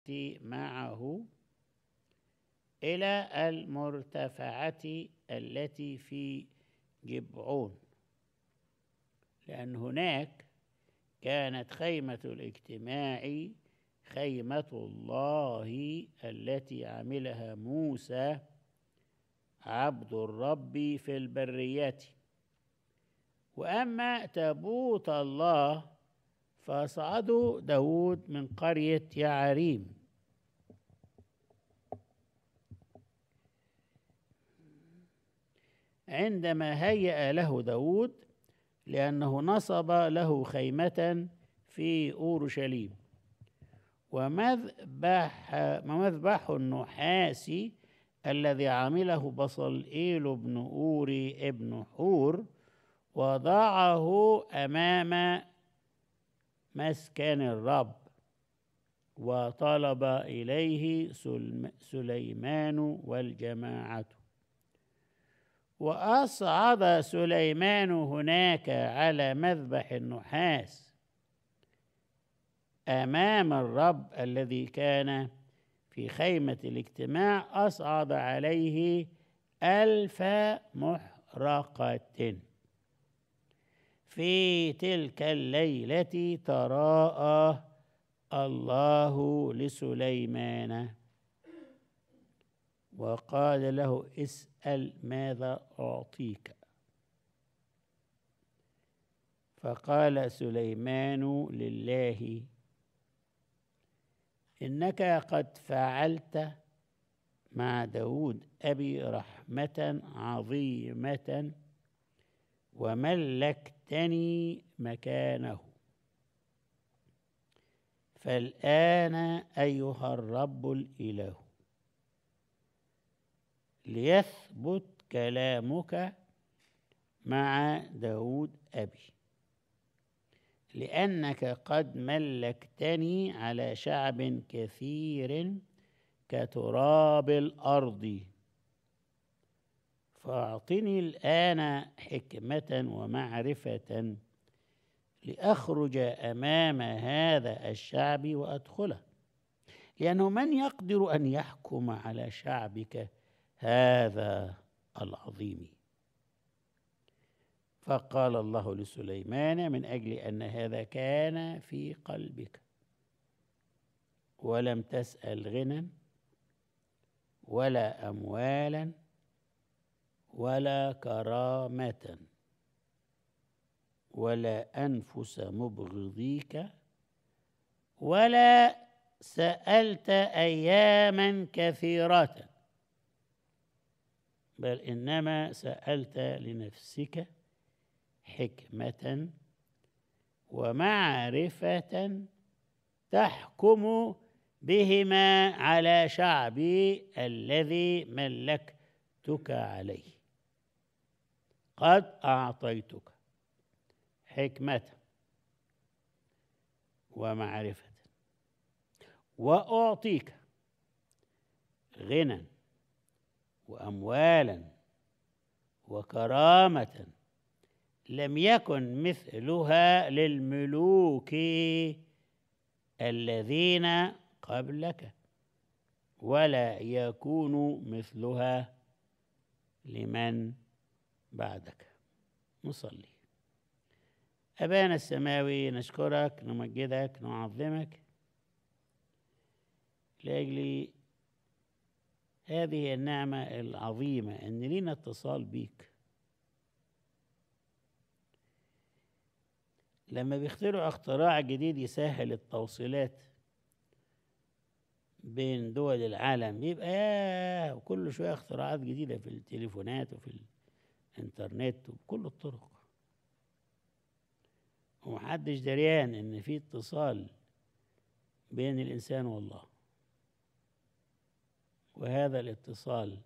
يأتي معه إلى المرتفعة التي في جبعون لأن هناك كانت خيمة الاجتماع خيمة الله التي عملها موسى عبد الرب في البرية وأما تابوت الله فصعده داود من قرية يعريم عندما هيأ له داود لأنه نصب له خيمة في أورشليم ومذبح ومذبح النحاس الذي عمله بصلئيل بن أوري ابن حور وضعه أمام مسكن الرب وطلب إليه سليمان والجماعة وأصعد سليمان هناك على مذبح النحاس أمام الرب الذي كان في خيمة الاجتماع أصعد عليه ألف محرقة في تلك الليلة تراءى الله لسليمان وقال له اسأل ماذا أعطيك فقال سليمان لله إنك قد فعلت مع داود أبي رحمة عظيمة وملكتني مكانه فالآن أيها الرب الإله ليثبت كلامك مع داود أبي لأنك قد ملكتني على شعب كثير كتراب الأرض فأعطني الآن حكمة ومعرفة لأخرج أمام هذا الشعب وأدخله لأنه من يقدر أن يحكم على شعبك هذا العظيم فقال الله لسليمان من اجل ان هذا كان في قلبك ولم تسال غنى ولا اموالا ولا كرامه ولا انفس مبغضيك ولا سالت اياما كثيره بل انما سالت لنفسك حكمه ومعرفه تحكم بهما على شعبي الذي ملكتك عليه قد اعطيتك حكمه ومعرفه واعطيك غنى واموالا وكرامه لم يكن مثلها للملوك الذين قبلك ولا يكون مثلها لمن بعدك نصلي أبانا السماوي نشكرك نمجدك نعظمك لأجل هذه النعمة العظيمة أن لينا اتصال بيك لما بيخترعوا اختراع جديد يسهل التوصيلات بين دول العالم يبقى ياه وكل شوية اختراعات جديدة في التليفونات وفي الانترنت وبكل الطرق ومحدش دريان ان في اتصال بين الانسان والله وهذا الاتصال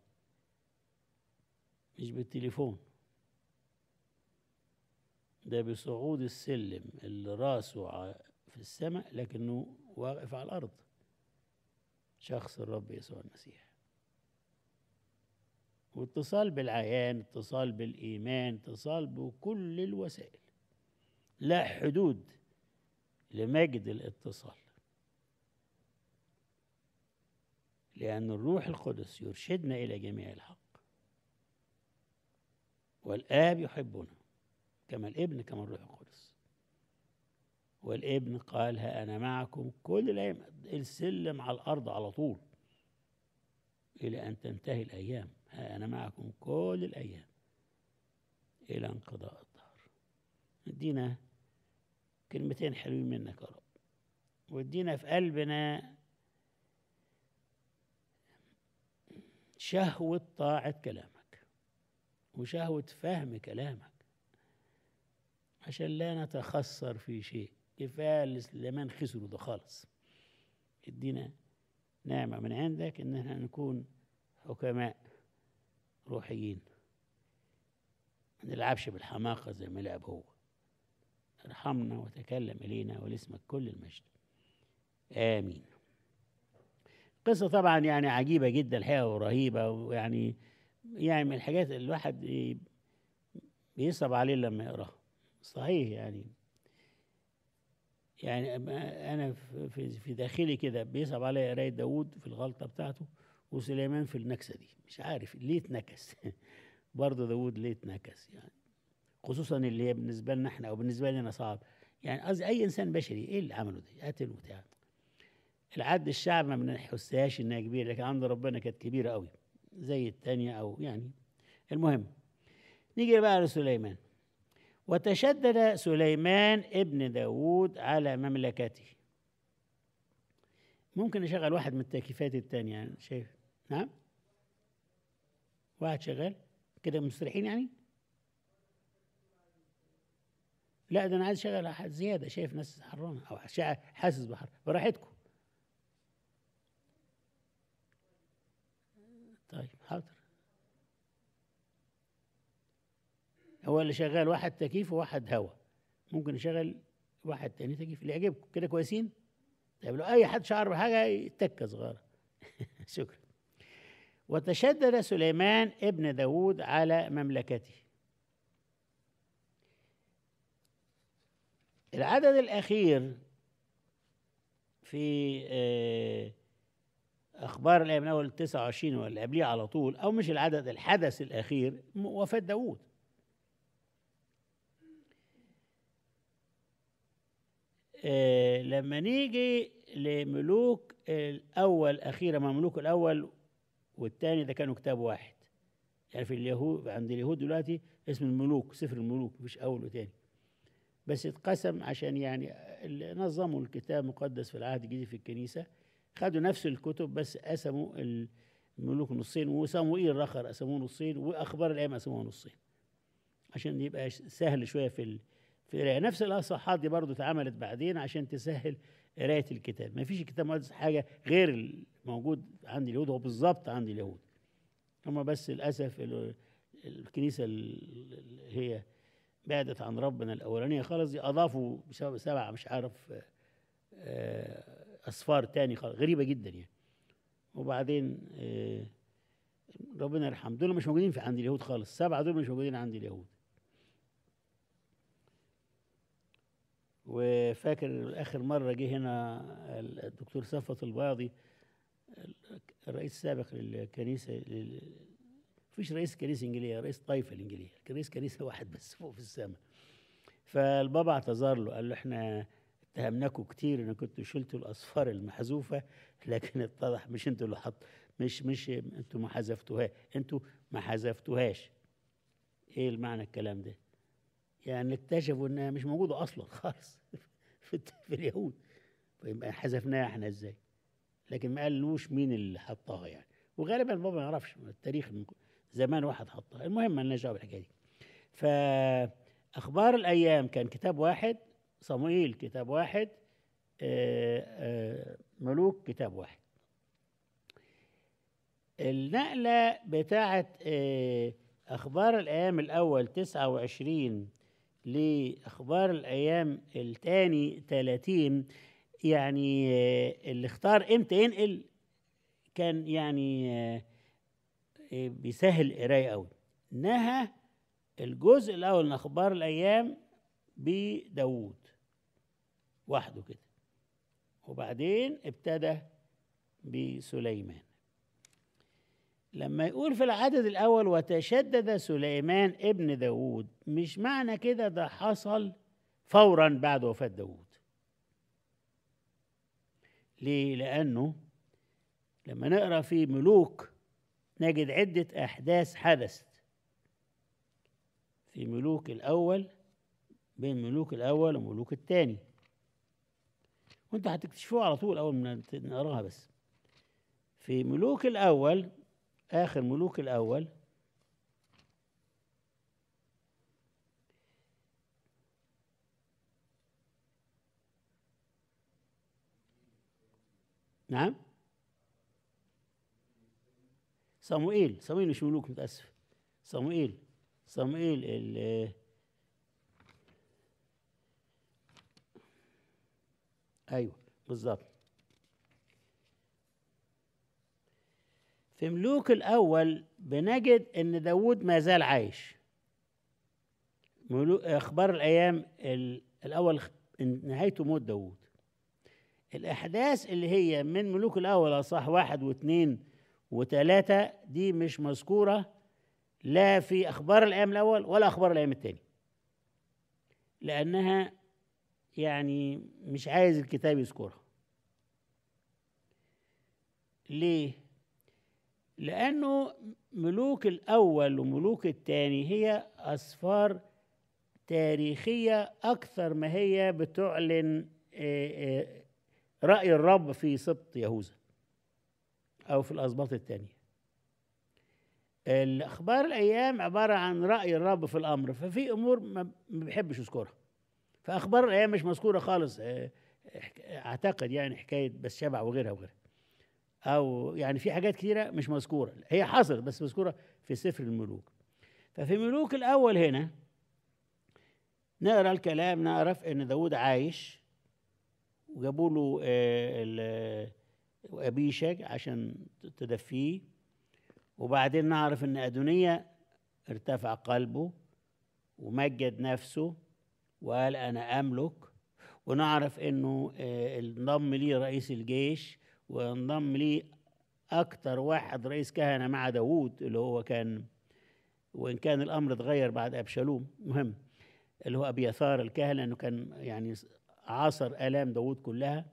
مش بالتليفون ده بصعود السلم اللي راسه في السماء لكنه واقف على الأرض شخص الرب يسوع المسيح واتصال بالعيان اتصال بالإيمان اتصال بكل الوسائل لا حدود لمجد الاتصال لأن الروح القدس يرشدنا إلى جميع الحق والآب يحبنا كما الابن كما الروح القدس والابن قال ها أنا معكم كل الأيام السلم على الأرض على طول إلى أن تنتهي الأيام ها أنا معكم كل الأيام إلى انقضاء الدهر ادينا كلمتين حلوين منك يا رب وادينا في قلبنا شهوة طاعة كلامك وشهوة فهم كلامك عشان لا نتخسر في شيء كفاية الإسلام خسروا ده خالص ادينا نعمة من عندك إن احنا نكون حكماء روحيين ما نلعبش بالحماقة زي ما لعب هو ارحمنا وتكلم إلينا ولاسمك كل المجد آمين قصة طبعا يعني عجيبة جدا الحقيقة ورهيبة ويعني يعني من الحاجات اللي الواحد ي- بيصعب عليه لما يقراها صحيح يعني يعني أما أنا في- في في داخلي كده بيصعب عليا قراية داوود في الغلطة بتاعته وسليمان في النكسة دي مش عارف ليه اتنكس برضه داوود ليه اتنكس يعني خصوصا اللي هي بالنسبة لنا احنا أو بالنسبة لنا صعب يعني قصدي أي إنسان بشري إيه اللي عمله ده قتل وبتاع العد الشعب ما بنحسهاش إنها كبيرة لكن عند ربنا كانت كبيرة قوي زي التانية أو يعني المهم نيجي بقى لسليمان وتشدد سليمان ابن داود على مملكته ممكن نشغل واحد من التكييفات التانية يعني شايف نعم واحد شغال كده مستريحين يعني لا ده انا عايز اشغل واحد زياده شايف ناس حرانه او شا- حاسس بحر براحتكم طيب حاضر هو اللي شغال واحد تكييف وواحد هوا ممكن نشغل واحد تاني تكييف اللي يعجبكم كده كويسين طيب لو اي حد شعر بحاجه يتكه صغيره شكرا وتشدد سليمان ابن داود على مملكته العدد الأخير في آه، أخبار الأيام من أول 29 واللي قبليه على طول أو مش العدد الحدث الأخير م- وفاة داوود آه، لما نيجي لملوك الأول أخيرا ما ملوك الأول والثاني ده كانوا كتاب واحد يعني في اليهود عند اليهود دلوقتي اسم الملوك سفر الملوك مفيش أول وثاني بس اتقسم عشان يعني اللي نظموا الكتاب المقدس في العهد الجديد في الكنيسة خدوا نفس الكتب بس قسموا الملوك نصين وصموئيل رخر قسموه نصين وأخبار الأيام قسموها نصين عشان يبقى ش- سهل شوية في ال... في القراية نفس الأصحاحات دي برضو اتعملت بعدين عشان تسهل قراية الكتاب ما فيش الكتاب المقدس حاجة غير الموجود عند اليهود هو بالظبط عند اليهود هم بس للأسف ال- الكنيسة ال- اللي هي بعدت عن ربنا الأولانية خالص دي أضافوا بسبب سبع مش عارف آه، أصفار تاني خالص غريبة جدا يعني وبعدين آه، ربنا يرحم دول مش موجودين في عند اليهود خالص سبعة دول مش موجودين عند اليهود وفاكر آخر مرة جه هنا الدكتور صفوت الباضي الرئيس السابق للكنيسة لل- مفيش رئيس كنيسة إنجيلية رئيس طائفة الإنجيلية كان رئيس كنيسة واحد بس فوق في السماء فالبابا اعتذر له قال له احنا اتهمناكم كتير ان كنتوا شلتوا الاصفار المحذوفه لكن اتضح مش انتوا اللي حط مش مش انتوا ما حذفتوها انتوا ما حذفتوهاش ايه المعنى الكلام ده يعني اكتشفوا انها مش موجوده اصلا خالص في, في اليهود فيبقى حذفناها احنا ازاي لكن ما قالوش مين اللي حطها يعني وغالبا البابا ما يعرفش التاريخ من زمان واحد حطها المهم مالناش دعوه بالحكايه دي فاخبار الايام كان كتاب واحد صموئيل كتاب واحد آه، آه، ملوك كتاب واحد النقلة بتاعت آه، أخبار الأيام الأول تسعة وعشرين لأخبار الأيام الثاني ثلاثين يعني آه، اللي اختار إمتى ينقل كان يعني آه، آه، بيسهل القراية أوي نهى الجزء الأول من أخبار الأيام بداوود وحده كده وبعدين ابتدى بسليمان لما يقول في العدد الأول وتشدد سليمان ابن داود مش معنى كده ده حصل فورا بعد وفاة داود ليه؟ لأنه لما نقرأ في ملوك نجد عدة أحداث حدثت في ملوك الأول بين ملوك الأول وملوك الثاني وانتوا هتكتشفوها على طول أول ما نقراها بس في ملوك الأول آخر ملوك الأول نعم صموئيل صموئيل مش ملوك متأسف صموئيل صموئيل ال ايوه بالظبط في ملوك الاول بنجد ان داود ما زال عايش ملوك اخبار الايام ال- الاول خ- نهايته موت داود الاحداث اللي هي من ملوك الاول اصح واحد واثنين وثلاثه دي مش مذكوره لا في اخبار الايام الاول ولا اخبار الايام الثاني لانها يعني مش عايز الكتاب يذكرها ليه لانه ملوك الاول وملوك الثاني هي اسفار تاريخيه اكثر ما هي بتعلن آه، آه، راي الرب في سبط يهوذا او في الاسباط الثانيه الاخبار الايام عباره عن راي الرب في الامر ففي امور ما ما بيحبش يذكرها فاخبار الايام مش مذكوره خالص آه، حك- اعتقد يعني حكايه بس شبع وغيرها وغيرها او يعني في حاجات كثيره مش مذكوره هي حصلت بس مذكوره في سفر الملوك ففي ملوك الاول هنا نقرا الكلام نعرف ان داود عايش وجابوا له آه، ال- ابيشج عشان تدفيه وبعدين نعرف ان ادونية ارتفع قلبه ومجد نفسه وقال انا املك ونعرف انه آه، انضم ليه رئيس الجيش وانضم ليه اكتر واحد رئيس كهنه مع داوود اللي هو كان وان كان الامر اتغير بعد ابشالوم مهم اللي هو ابيثار الكاهن لانه كان يعني عاصر الام داوود كلها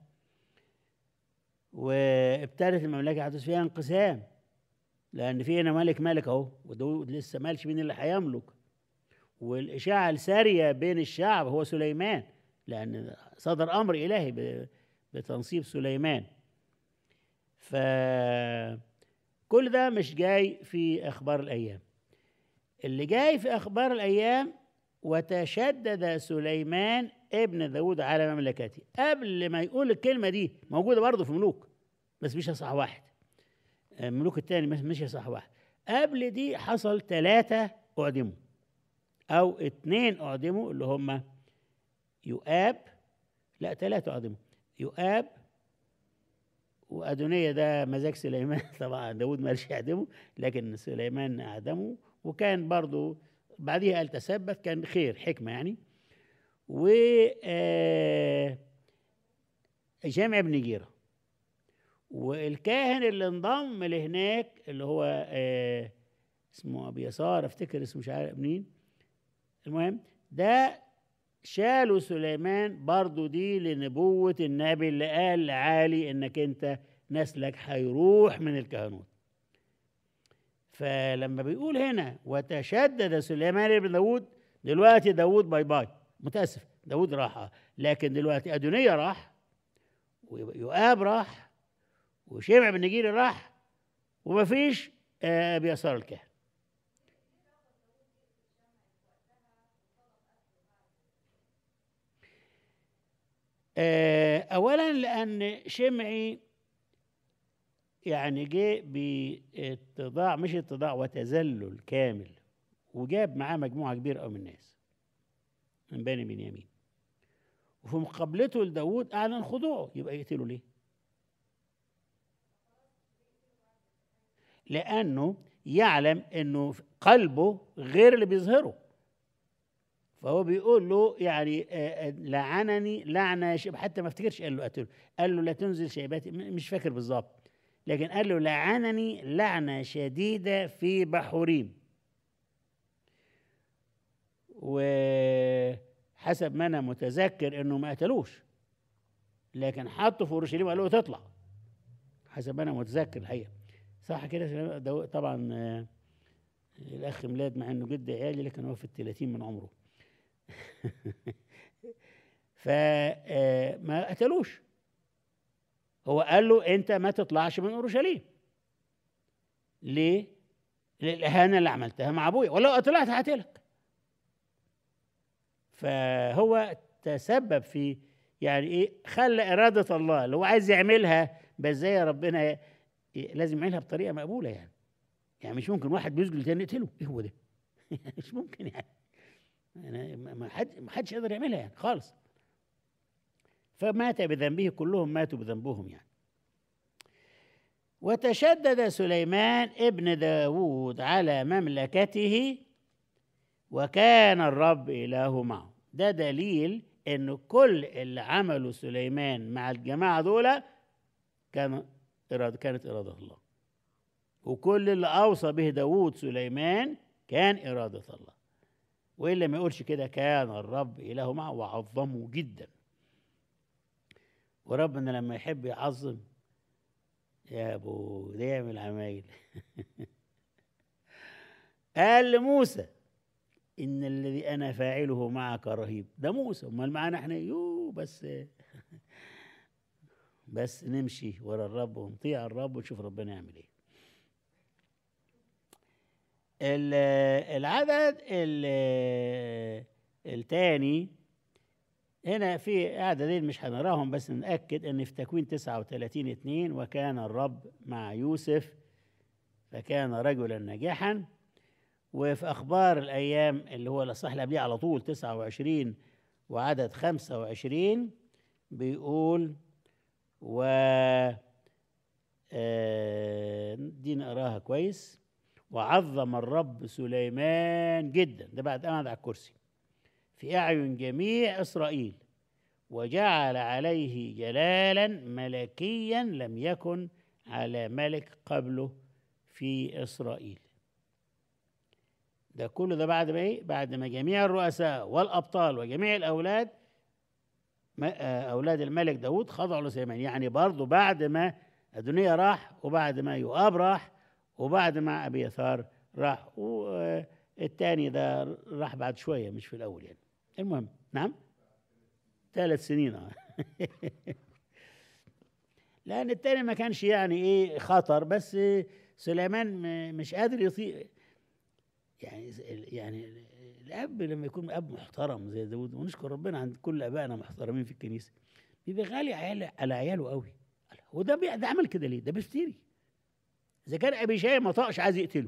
وابتدت المملكه حدث فيها انقسام لان في هنا ملك ملك اهو وداود لسه مالش مين اللي هيملك والاشاعه الساريه بين الشعب هو سليمان لان صدر امر الهي ب- بتنصيب سليمان ف كل ده مش جاي في اخبار الايام اللي جاي في اخبار الايام وتشدد سليمان ابن داود على مملكته قبل ما يقول الكلمه دي موجوده برضه في ملوك بس مش صح واحد الملوك الثاني مش مش صح واحد قبل دي حصل ثلاثة أعدموا أو اثنين أعدموا اللي هم يؤاب لا ثلاثة أعدموا يؤاب وأدونية ده مزاج سليمان طبعا داود ما رضيش يعدمه لكن سليمان أعدمه وكان برضو بعديها قال تثبت كان خير حكمة يعني و آه، جامع بن جيره والكاهن اللي انضم لهناك اللي هو آه اسمه ابي يسار افتكر اسمه مش عارف مين المهم ده شالوا سليمان برضو دي لنبوة النبي اللي قال لعالي انك انت نسلك هيروح من الكهنوت فلما بيقول هنا وتشدد سليمان بن داود دلوقتي داود باي باي متاسف داود راح لكن دلوقتي ادونية راح ويؤاب راح وشمع بن نجيري راح ومفيش آه، ابي يسار الكاهن آه، اولا لان شمعي يعني جه باتضاع مش اتضاع وتذلل كامل وجاب معاه مجموعه كبيره قوي من الناس من بني بنيامين وفي مقابلته لداود اعلن خضوعه يبقى يقتله ليه؟ لانه يعلم انه قلبه غير اللي بيظهره فهو بيقول له يعني آه، آه، لعنني لعنه شب حتى ما افتكرش قال له قتله قال له لا تنزل شيباتي م- مش فاكر بالظبط لكن قال له لعنني لعنة شديدة في بحوريم وحسب ما أنا متذكر إنه ما قتلوش لكن حطه في أورشليم وقال له تطلع حسب ما أنا متذكر الحقيقة صح كده ده طبعا آه، الأخ ميلاد مع إنه جد عيالي لكن هو في الثلاثين من عمره فما قتلوش هو قال له انت ما تطلعش من اورشليم ليه للاهانه اللي عملتها مع ابويا ولو طلعت هقتلك فهو تسبب في يعني ايه خلى اراده الله اللي هو عايز يعملها بس زي ربنا ي- لازم يعملها بطريقه مقبوله يعني يعني مش ممكن واحد بيسجد لتاني نقتله ايه هو ده مش ممكن يعني يعني ما ما حد ما حدش يقدر يعملها يعني خالص فمات بذنبه كلهم ماتوا بذنبهم يعني وتشدد سليمان ابن داود على مملكته وكان الرب إله معه ده دليل ان كل اللي عمله سليمان مع الجماعة دول كان إرادة كانت إرادة الله وكل اللي أوصى به داود سليمان كان إرادة الله وإلا ما يقولش كده كان الرب إله معه وعظمه جدا وربنا لما يحب يعظم يا ابو ده يعمل عمايل قال لموسى ان الذي انا فاعله معك رهيب ده موسى امال معانا احنا يو بس بس نمشي ورا الرب ونطيع الرب ونشوف ربنا يعمل ايه ال- العدد ال- التاني هنا في عددين مش هنراهم بس نأكد ان في تكوين 39 2 وكان الرب مع يوسف فكان رجلا ناجحا وفي اخبار الايام اللي هو الاصح اللي قبليه على طول 29 وعدد 25 بيقول و آه، دي نقراها كويس وعظم الرب سليمان جدا ده بعد قعد على الكرسي في أعين جميع إسرائيل وجعل عليه جلالا ملكيا لم يكن على ملك قبله في إسرائيل ده كله ده بعد ما إيه؟ بعد ما جميع الرؤساء والأبطال وجميع الأولاد ما- آه، أولاد الملك داود خضعوا لسليمان يعني برضه بعد ما أدونية راح وبعد ما يؤاب راح وبعد ما أبي يثار راح والتاني ده راح بعد شوية مش في الأول يعني المهم نعم ثلاث سنين اه لأن التاني ما كانش يعني إيه خطر بس سليمان م- مش قادر يطيق يعني يعني الأب لما يكون أب محترم زي داود ونشكر ربنا عند كل آبائنا محترمين في الكنيسة بيبقى غالي عيال على عياله قوي هو ده بي- ده عمل كده ليه؟ ده بيفتري إذا كان أبي شاي ما طقش عايز يقتله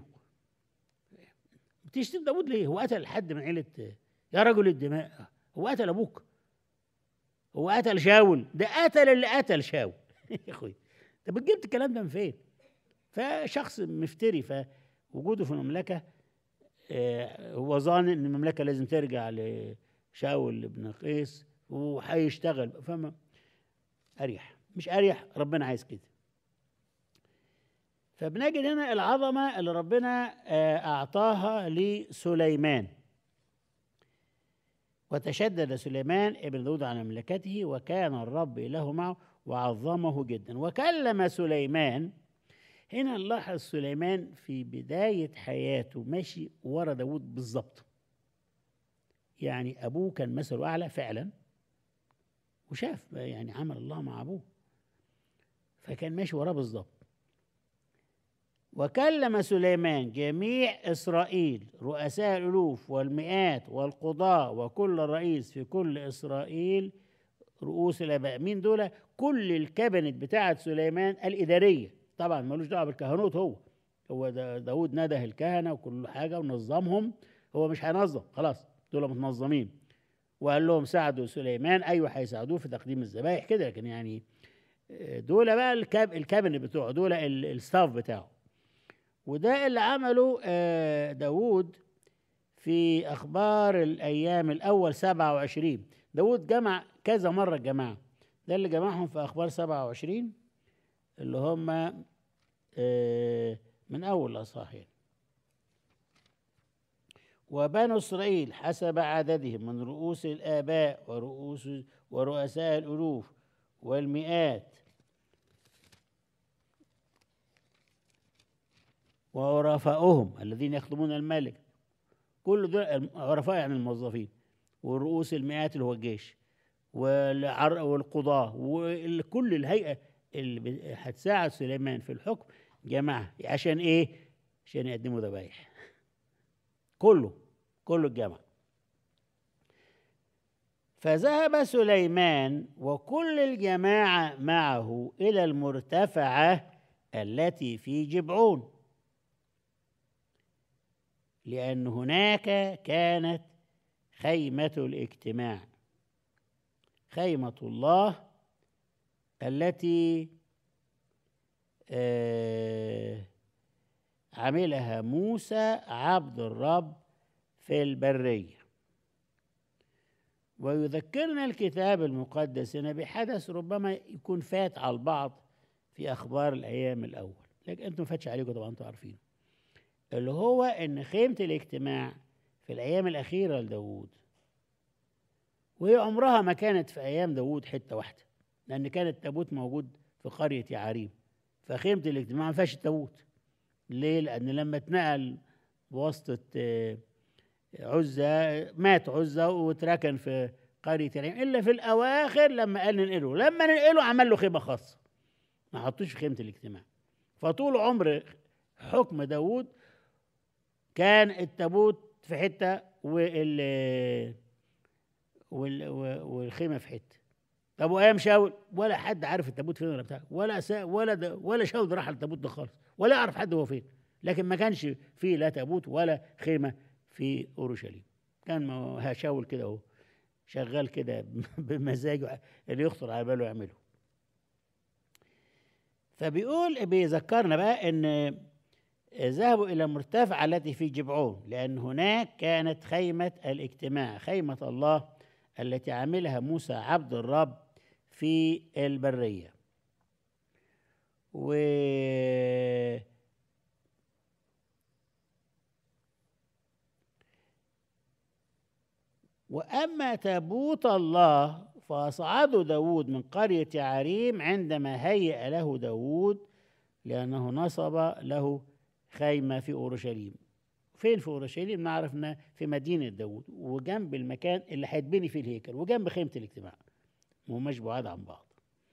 بتشتم داود ليه؟ هو قتل حد من عيلة يا رجل الدماء هو قتل أبوك هو قتل شاول ده قتل اللي قتل شاول يا أخوي طب جبت الكلام ده من فين؟ فشخص مفتري فوجوده في المملكة آه، هو ظان ان المملكة لازم ترجع لشاول بن قيس وهيشتغل فما أريح مش أريح ربنا عايز كده فبنجد هنا العظمة اللي ربنا آه، أعطاها لسليمان وتشدد سليمان ابن داود على مملكته وكان الرب إله معه وعظمه جدا وكلم سليمان هنا نلاحظ سليمان في بداية حياته ماشي ورا داود بالظبط يعني أبوه كان مثله أعلى فعلا وشاف يعني عمل الله مع أبوه فكان ماشي وراه بالظبط وكلم سليمان جميع إسرائيل رؤساء الألوف والمئات والقضاة وكل رئيس في كل إسرائيل رؤوس الآباء مين دول كل الكابينت بتاعة سليمان الإدارية طبعا ملوش دعوة بالكهنوت هو هو دا داود نده الكهنة وكل حاجة ونظمهم هو مش هينظم خلاص دول متنظمين وقال لهم ساعدوا سليمان أيوه هيساعدوه في تقديم الذبائح كده لكن يعني آه، دول بقى الكاب الكابينت بتوعه دول ال- الستاف بتاعه وده اللي عمله آه، داود في أخبار الأيام الأول 27 داود جمع كذا مرة الجماعة ده اللي جمعهم في أخبار 27 اللي هم آه، من أول الأصحاح يعني. وبنو إسرائيل حسب عددهم من رؤوس الآباء ورؤوس ورؤساء الألوف والمئات وعرفاؤهم الذين يخدمون الملك كل دول عرفاء يعني الموظفين ورؤوس المئات اللي هو الجيش والعر- والقضاة وكل الهيئة اللي ب- هتساعد سليمان في الحكم جماعة عشان ايه؟ عشان يقدموا ذبايح كله كله الجمع فذهب سليمان وكل الجماعة معه إلى المرتفعة التي في جبعون لأن هناك كانت خيمة الاجتماع خيمة الله التي آه، عملها موسى عبد الرب في البرية ويذكرنا الكتاب المقدس هنا بحدث ربما يكون فات على البعض في أخبار الأيام الأول لكن أنتم فاتش عليكم طبعا أنتم عارفين اللي هو إن خيمة الاجتماع في الأيام الأخيرة لداوود وهي عمرها ما كانت في أيام داوود حتة واحدة لأن كان التابوت موجود في قرية يعريم فخيمة الاجتماع ما فيهاش التابوت ليه؟ لأن لما اتنقل بواسطة آه، عزة مات عزة واتركن في قرية يعريم إلا في الأواخر لما قال ننقله لما ننقله عمل له خيمة خاصة ما حطوش في خيمة الاجتماع فطول عمر حكم داوود كان التابوت في حتة وال وال والخيمة في حتة طب وايام شاول ولا حد عارف التابوت فين ولا بتاع ولا سا ولا ده ولا شاول راح على التابوت ده خالص ولا يعرف حد هو فين لكن ما كانش فيه لا تابوت ولا خيمه في اورشليم كان ما هو شاول كده اهو شغال كده بمزاجه اللي يخطر على باله يعمله فبيقول بيذكرنا بقى ان ذهبوا الى المرتفع التي في جبعون لان هناك كانت خيمه الاجتماع خيمه الله التي عملها موسى عبد الرب في البريه و وأما تابوت الله فأصعده داود من قرية عريم عندما هيأ له داود لأنه نصب له خيمة في أورشليم فين في أورشليم نعرف إنها في مدينة داود وجنب المكان اللي هيتبني فيه الهيكل وجنب خيمة الاجتماع ومش بعاد عن بعض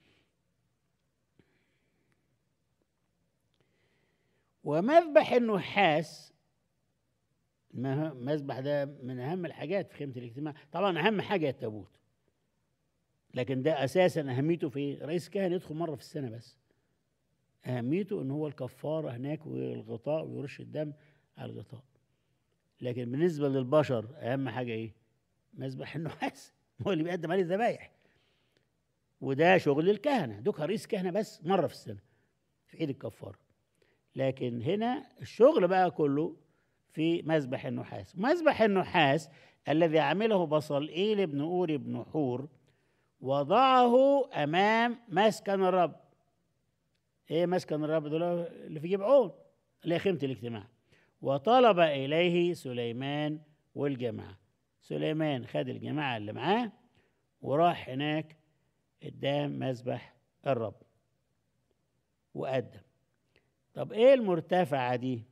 ومذبح النحاس المذبح ده من اهم الحاجات في خيمه الاجتماع طبعا اهم حاجه التابوت لكن ده اساسا اهميته في رئيس كهنه يدخل مره في السنه بس اهميته ان هو الكفاره هناك والغطاء ويرش الدم على الغطاء لكن بالنسبه للبشر اهم حاجه ايه مذبح النحاس هو اللي بيقدم عليه الذبايح وده شغل الكهنه دوك رئيس كهنه بس مره في السنه في عيد الكفاره لكن هنا الشغل بقى كله في مذبح النحاس مذبح النحاس الذي عمله بصلئيل بن أوري بن حور وضعه أمام مسكن الرب إيه مسكن الرب دول اللي في جبعون اللي هي خيمة الاجتماع وطلب إليه سليمان والجماعة سليمان خد الجماعة اللي معاه وراح هناك قدام مذبح الرب وقدم طب ايه المرتفعة دي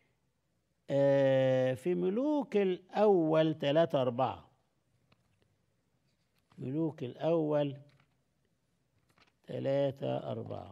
آه في ملوك الأول ثلاثة أربعة ملوك الأول ثلاثة أربعة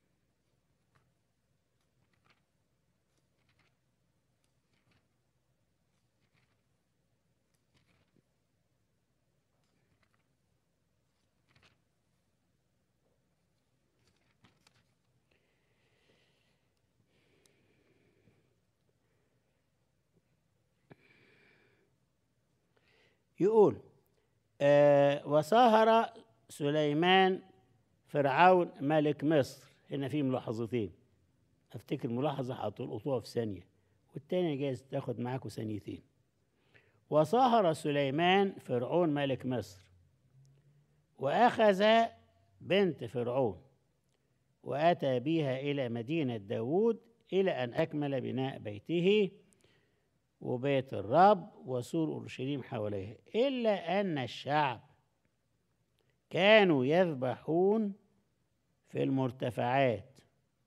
يقول آه وسهر سليمان فرعون ملك مصر هنا في ملاحظتين افتكر ملاحظه هتلقطوها في ثانيه والتانية جايز تاخد معاكم ثانيتين وسهر سليمان فرعون ملك مصر واخذ بنت فرعون وأتى بها إلى مدينة داود إلى أن أكمل بناء بيته وبيت الرب وسور أورشليم حواليه إلا أن الشعب كانوا يذبحون في المرتفعات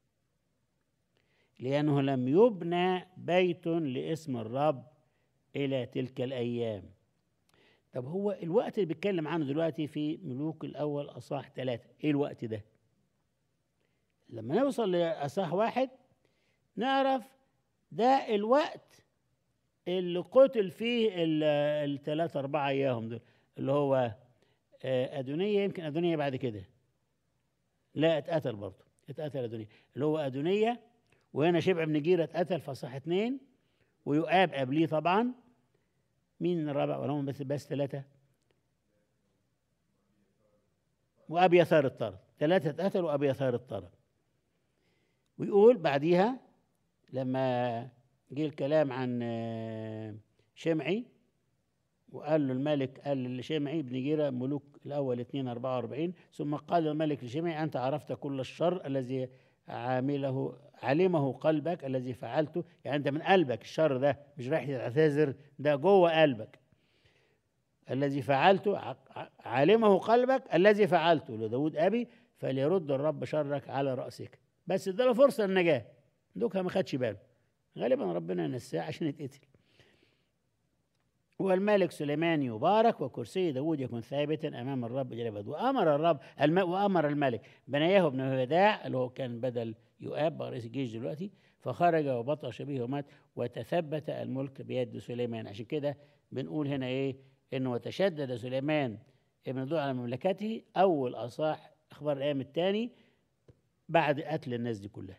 لأنه لم يبنى بيت لاسم الرب إلى تلك الأيام طب هو الوقت اللي بيتكلم عنه دلوقتي في ملوك الأول أصح ثلاثة إيه الوقت ده لما نوصل لأصح واحد نعرف ده الوقت اللي قتل فيه الثلاثة أربعة أيام دول اللي هو أدونية يمكن أدونية بعد كده لا اتقتل برضه اتقتل أدونية اللي هو أدونية وهنا شبع بن جيرة اتقتل فصح اثنين ويؤاب قبليه طبعا مين الرابع ولا هم بس بس ثلاثة وأبي يسار الطرد ثلاثة اتقتلوا وأبي يسار الطرد ويقول بعديها لما جه الكلام عن شمعي وقال له الملك قال لشمعي بن جيرة ملوك الأول 2 44 ثم قال الملك لشمعي أنت عرفت كل الشر الذي عامله علمه قلبك الذي فعلته يعني أنت من قلبك الشر ده مش رايح تعتذر ده جوه قلبك الذي فعلته علمه قلبك الذي فعلته لداود أبي فليرد الرب شرك على رأسك بس اداله فرصة النجاة دوكها ما خدش باله غالبا ربنا نساه عشان يتقتل والملك سليمان يبارك وكرسي داود يكون ثابتا امام الرب جل وعلا وامر الرب الم... وامر الملك بنياه بن هداع اللي هو كان بدل يؤاب رئيس الجيش دلوقتي فخرج وبطش به ومات وتثبت الملك بيد سليمان عشان كده بنقول هنا ايه انه وتشدد سليمان ابن دور على مملكته اول اصاح اخبار الايام الثاني بعد قتل الناس دي كلها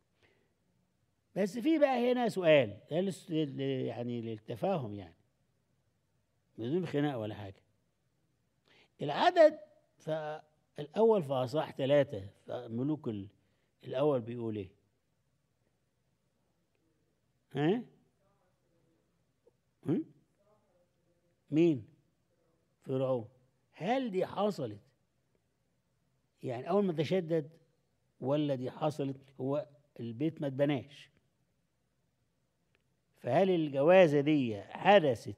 بس في بقى هنا سؤال يعني للتفاهم يعني بدون خناق ولا حاجة العدد فالأول في أصح ثلاثة ملوك الأول بيقول إيه؟ ها؟ ها؟ مين؟ فرعون هل دي حصلت يعني أول ما تشدد ولا دي حصلت هو البيت ما اتبناش فهل الجوازة دي حدثت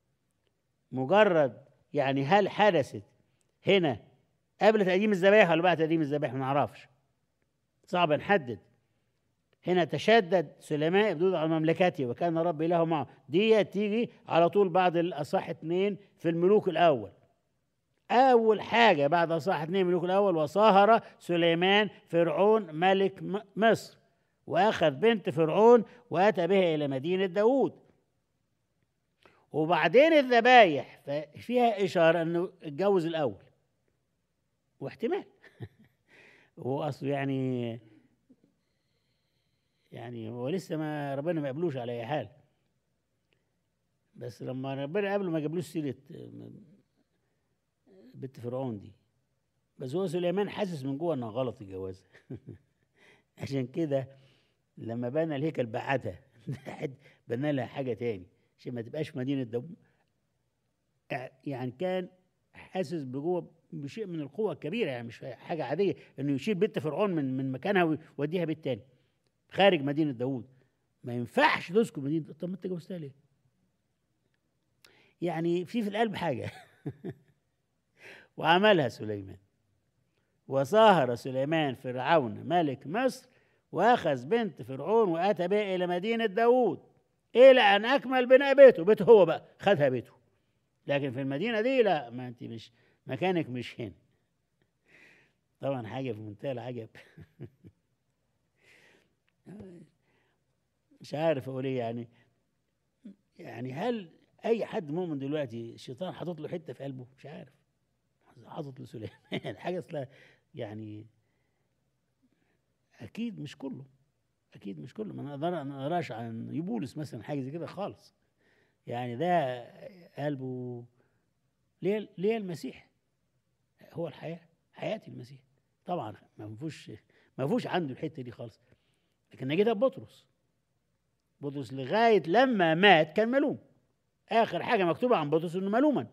مجرد يعني هل حدثت هنا قبل تقديم الذبائح ولا بعد تقديم الذبائح ما نعرفش صعب نحدد هنا تشدد سليمان بدود على مملكته وكان رب له معه دي تيجي على طول بعد الاصح اثنين في الملوك الاول اول حاجه بعد اصح اثنين الملوك الاول وصاهر سليمان فرعون ملك مصر واخذ بنت فرعون واتى بها الى مدينه داوود وبعدين الذبايح فيها إشارة أنه اتجوز الأول واحتمال هو أصله يعني يعني هو لسه ما ربنا ما قبلوش على أي حال بس لما ربنا قبله ما جابلوش سيرة بنت فرعون دي بس هو سليمان حاسس من جوه انها غلط الجواز عشان كده لما بنى الهيكل بعتها بنى لها حاجه تاني عشان ما تبقاش مدينة داوود يعني كان حاسس بجوه بشيء من القوة الكبيرة يعني مش حاجة عادية إنه يشيل بنت فرعون من من مكانها ويوديها بيت تاني خارج مدينة داوود ما ينفعش تسكن مدينة طب ما أنت جوزتها ليه؟ يعني في في القلب حاجة وعملها سليمان وصاهر سليمان فرعون ملك مصر واخذ بنت فرعون واتى بها الى مدينه داوود الى ان اكمل بناء بيته بيته هو بقى خدها بيته لكن في المدينه دي لا ما انت مش مكانك مش هنا طبعا حاجه في منتهى العجب مش عارف اقول ايه يعني يعني هل اي حد مؤمن دلوقتي الشيطان حاطط له حته في قلبه مش عارف حاطط له سليمان حاجه اصلا يعني اكيد مش كله اكيد مش كله ما نقدر ما نقراش عن يبولس مثلا حاجه زي كده خالص يعني ده قلبه ليه ليه المسيح هو الحياه حياه المسيح طبعا ما فيهوش ما فيهوش عنده الحته دي خالص لكن نجدها بطرس بطرس لغايه لما مات كان ملوم اخر حاجه مكتوبه عن بطرس انه ملوما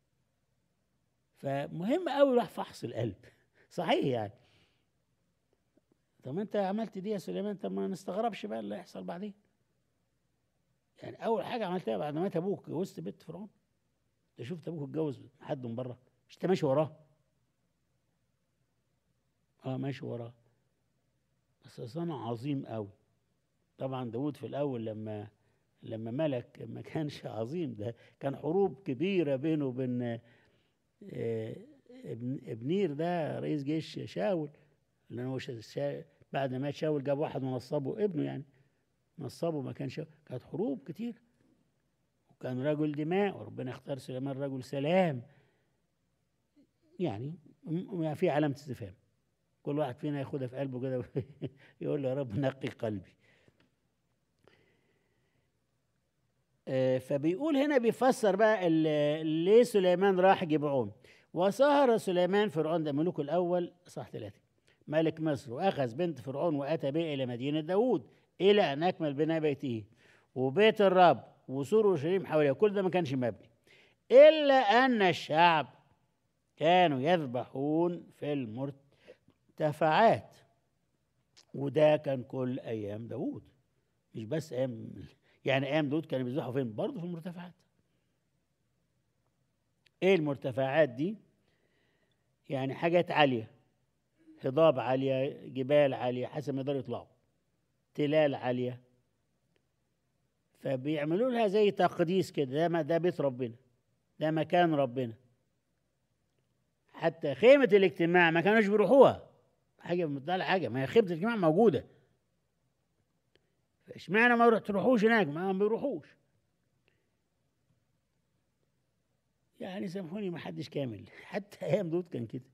فمهم قوي راح فحص القلب صحيح يعني طب ما انت عملت دي يا سليمان طب ما نستغربش بقى اللي هيحصل بعدين يعني اول حاجه عملتها بعد ما مات ابوك جوزت بنت فرعون انت شفت ابوك اتجوز حد من بره مش انت ماشي وراه اه ماشي وراه بس صنع عظيم قوي طبعا داود في الاول لما لما ملك ما كانش عظيم ده كان حروب كبيره بينه وبين آه، ابن ابنير ده رئيس جيش شاول لان هو شا- شا- بعد ما مات شاول جاب واحد ونصبه ابنه يعني نصبه ما كانش كانت حروب كتير وكان رجل دماء وربنا اختار سليمان رجل سلام يعني م- م- في علامة استفهام كل واحد فينا ياخدها في قلبه كده يقول له يا رب نقي قلبي آه، فبيقول هنا بيفسر بقى ال- ليه سليمان راح جبعون وسهر سليمان فرعون ده ملوك الأول صح ثلاثة ملك مصر وأخذ بنت فرعون وأتى بها إلى مدينة داوود إلى أن أكمل بناء بيته وبيت الرب وسور اورشليم حواليه كل ده ما كانش مبني إلا أن الشعب كانوا يذبحون في المرتفعات وده كان كل أيام داوود مش بس أيام يعني أيام داوود كانوا بيذبحوا فين برضه في المرتفعات إيه المرتفعات دي يعني حاجات عالية هضاب عالية جبال عالية حسب ما يقدروا يطلعوا تلال عالية فبيعملوا لها زي تقديس كده ده ما- ده بيت ربنا ده مكان ربنا حتى خيمة الاجتماع ما كانوش بيروحوها حاجة بتطلع حاجة ما هي خيمة الاجتماع موجودة اشمعنى ما يروح- تروحوش هناك ما بيروحوش يعني سامحوني ما حدش كامل حتى ايام داود كان كده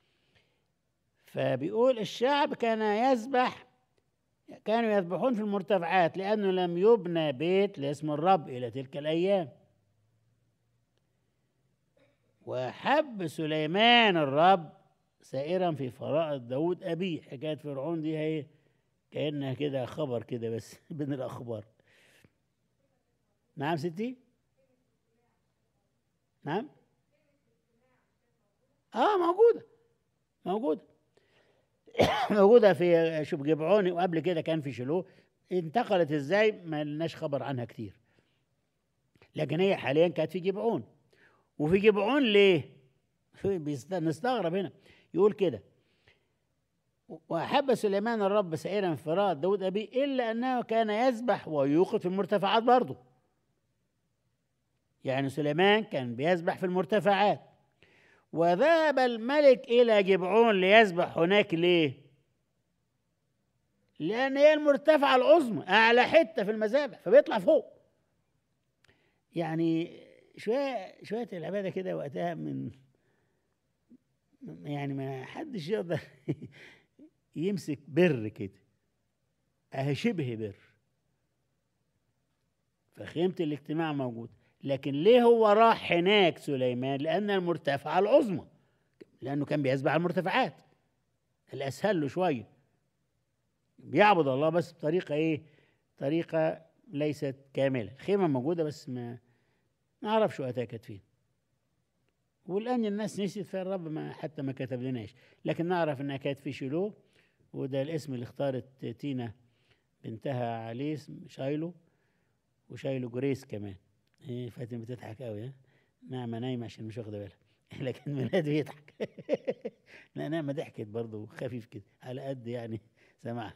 فبيقول الشعب كان يذبح كانوا يذبحون في المرتفعات لأنه لم يبنى بيت لاسم الرب إلى تلك الأيام وحب سليمان الرب سائرا في فرائض داود أبيه حكاية فرعون دي هي كأنها كده خبر كده بس بين الأخبار نعم ستي نعم اه موجودة موجودة موجودة في شوف جبعوني وقبل كده كان في شلو انتقلت ازاي ما لناش خبر عنها كتير لكن هي حاليا كانت في جبعون وفي جبعون ليه؟ بيست- نستغرب هنا يقول كده وأحب سليمان الرب سائرا في فرائض داود أبيه إلا أنه كان يذبح ويوقد في المرتفعات برضه يعني سليمان كان بيذبح في المرتفعات وذهب الملك إلى جبعون ليذبح هناك ليه؟ لأن هي المرتفعة العظمى أعلى حتة في المذابح فبيطلع فوق يعني شوية شوية العبادة كده وقتها من يعني ما حدش يقدر يمسك بر كده أهي شبه بر فخيمة الاجتماع موجود لكن ليه هو راح هناك سليمان لأن المرتفعة العظمى لأنه كان بيسبح على المرتفعات الأسهل له شوية بيعبد الله بس بطريقة إيه طريقة ليست كاملة خيمة موجودة بس ما ما أعرفش وقتها كانت فين والآن الناس نسيت فالرب ما حتى ما كتب لناش لكن نعرف إنها كانت في شيلو وده الاسم اللي اختارت تينا بنتها عليه اسم شايلو وشايلو جريس كمان ايه فاتن بتضحك قوي ها نعمة نايمة عشان مش واخدة بالها لكن ميلاد بيضحك لا نعمة ضحكت برضه خفيف كده على قد يعني سمعها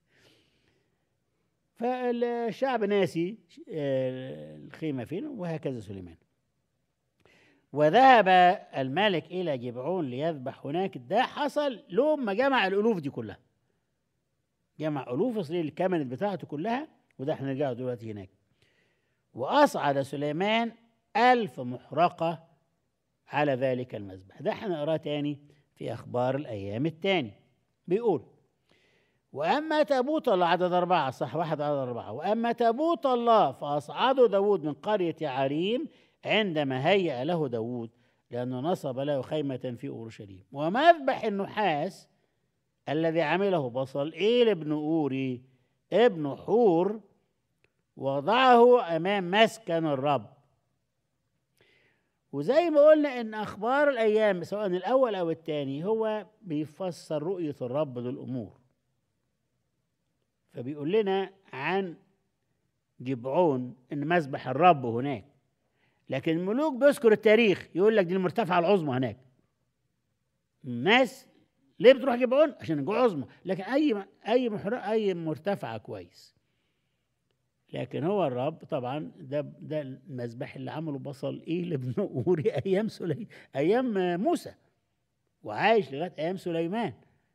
فالشعب ناسي آه، الخيمة فين وهكذا سليمان وذهب الملك إلى جبعون ليذبح هناك ده حصل لهم ما جمع الألوف دي كلها جمع ألوف إسرائيل الكامنت بتاعته كلها وده احنا نرجع دلوقتي هناك وأصعد سليمان ألف محرقة على ذلك المذبح ده هنقراه تاني في أخبار الأيام التاني بيقول وأما تابوت الله عدد أربعة صح واحد عدد أربعة وأما تابوت الله فأصعده داود من قرية عريم عندما هيأ له داود لأنه نصب له خيمة في أورشليم ومذبح النحاس الذي عمله بصلئيل ابن أوري ابن حور وضعه أمام مسكن الرب وزي ما قلنا ان اخبار الايام سواء الاول او الثاني هو بيفسر رؤيه الرب للامور فبيقول لنا عن جبعون ان مسبح الرب هناك لكن الملوك بيذكر التاريخ يقول لك دي المرتفعه العظمى هناك الناس ليه بتروح جبعون عشان الجوع عظمى لكن اي اي محر... اي مرتفعه كويس لكن هو الرب طبعا ده ده المذبح اللي عمله بصل ايه لابن اوري ايام سليمان ايام موسى وعايش لغايه ايام سليمان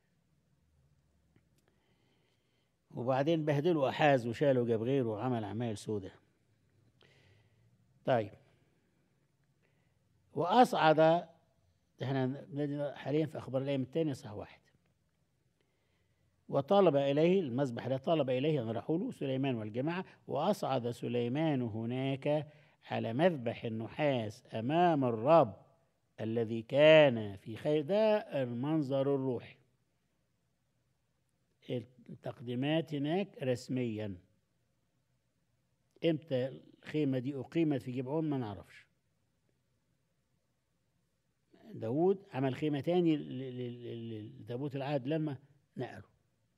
وبعدين بهدلوا احاز وشالوا جاب غيره وعمل اعمال سودة طيب واصعد احنا حاليا في اخبار الايام الثانيه صح واحد وطالب اليه المذبح ده طالب اليه ان راحوا له سليمان والجماعه واصعد سليمان هناك على مذبح النحاس امام الرب الذي كان في خير ده المنظر الروحي التقديمات هناك رسميا امتى الخيمة دي أقيمت في جبعون ما نعرفش داود عمل خيمة تاني لتابوت العهد لما نقله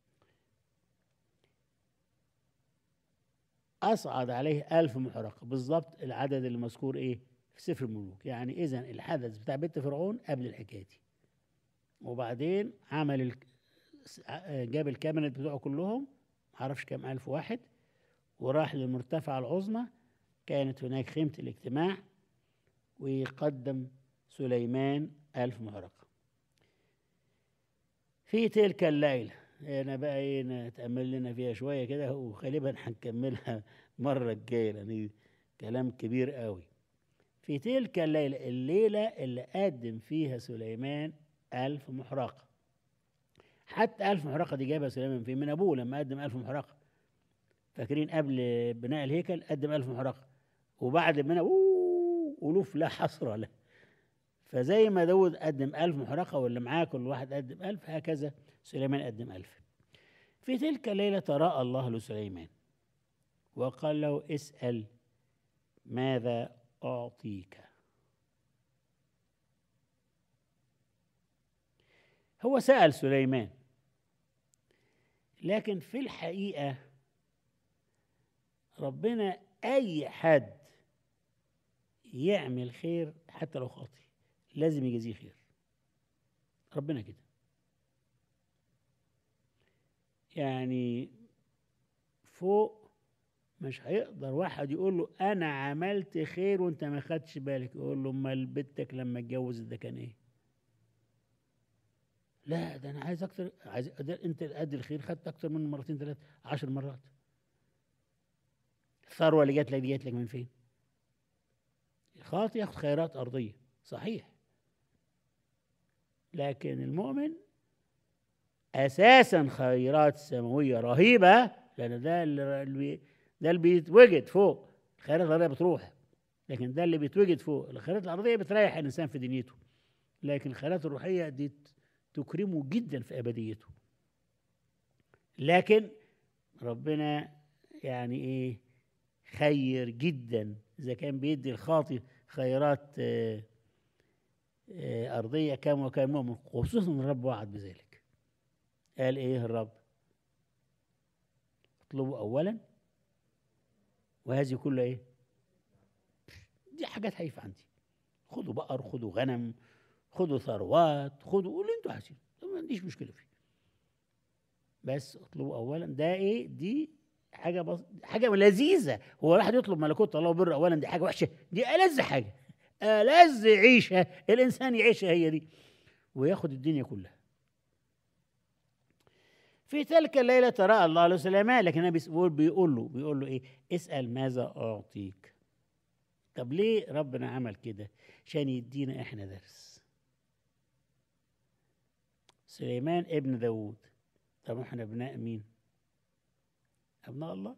أصعد عليه ألف محرقة بالظبط العدد اللي مذكور إيه في سفر الملوك يعني إذا الحدث بتاع بيت فرعون قبل الحكاية دي وبعدين عمل ال... جاب الكاميرات بتوعه كلهم معرفش كام ألف واحد وراح للمرتفعة العظمى كانت هناك خيمة الاجتماع ويقدم سليمان ألف محرقة في تلك الليلة أنا بقى إيه نتأمل لنا فيها شوية كده وغالبا هنكملها مرة الجاية لأن كلام كبير قوي في تلك الليلة الليلة اللي قدم فيها سليمان ألف محرقة حتى ألف محرقة دي جابها سليمان في من أبوه لما قدم ألف محرقة فاكرين قبل بناء الهيكل قدم ألف محرقة وبعد بناء أوه ألوف لا حصر له فزي ما داود قدم ألف محرقة واللي معاه كل واحد قدم ألف هكذا سليمان قدم ألف في تلك الليلة تراءى الله لسليمان وقال له اسأل ماذا أعطيك هو سأل سليمان لكن في الحقيقة ربنا أي حد يعمل خير حتى لو خاطئ لازم يجازيه خير ربنا كده يعني فوق مش هيقدر واحد يقول له انا عملت خير وانت ما خدتش بالك يقول له امال بنتك لما اتجوزت ده كان ايه لا ده انا عايز اكتر عايز ده انت قد الخير خدت اكتر من مرتين ثلاثه عشر مرات الثروه اللي جات لك دي جات لك من فين الخاطئ ياخد خيرات ارضيه صحيح لكن المؤمن اساسا خيرات سماويه رهيبه لان ده اللي ده اللي بيتوجد فوق الخيرات الارضيه بتروح لكن ده اللي بيتوجد فوق الخيرات الارضيه بتريح الانسان في دنيته لكن الخيرات الروحيه دي تكرمه جدا في ابديته لكن ربنا يعني ايه خير جدا اذا كان بيدي الخاطئ خيرات آه آه ارضيه كما وكان مؤمن خصوصا الرب وعد بذلك قال ايه الرب اطلبوا اولا وهذه كلها ايه دي حاجات هايفه عندي خدوا بقر خدوا غنم خدوا ثروات خدوا اللي انتوا عايزينه ما عنديش مشكله فيه بس اطلبوا اولا ده ايه دي حاجه بص... حاجه لذيذه هو الواحد يطلب ملكوت الله وبر اولا دي حاجه وحشه دي ألذ حاجه ألذ عيشه الانسان يعيشها هي دي وياخد الدنيا كلها في تلك الليلة تراءى الله لسليمان لكن النبي بيقول بيقول له بيقول له ايه اسأل ماذا أعطيك طب ليه ربنا عمل كده عشان يدينا احنا درس سليمان ابن داود طب احنا ابناء مين ابناء الله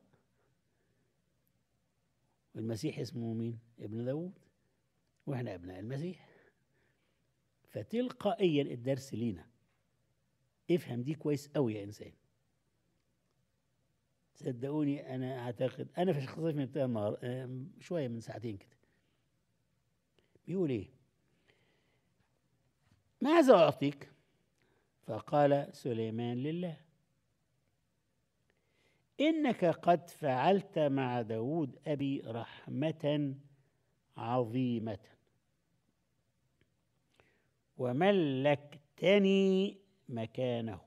والمسيح اسمه مين ابن داود واحنا ابناء المسيح فتلقائيا الدرس لينا افهم دي كويس قوي يا انسان صدقوني انا اعتقد انا في شخصيه من بتاع النهار شويه من ساعتين كده بيقول ايه ماذا اعطيك فقال سليمان لله إنك قد فعلت مع داود أبي رحمة عظيمة وملكتني مكانه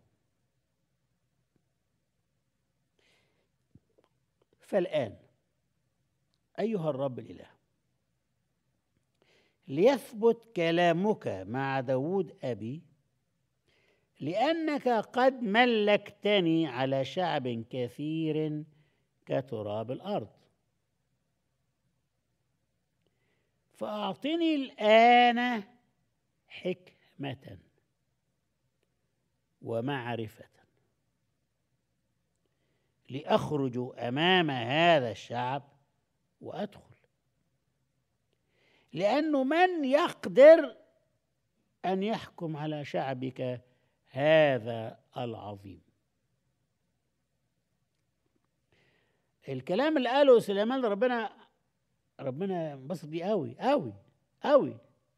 فالآن أيها الرب الإله ليثبت كلامك مع داود أبي لأنك قد ملكتني على شعب كثير كتراب الأرض فأعطني الآن حكمة ومعرفة لأخرج أمام هذا الشعب وأدخل لأنه من يقدر أن يحكم على شعبك هذا العظيم الكلام اللي قاله سليمان ربنا ربنا انبسط بيه قوي قوي قوي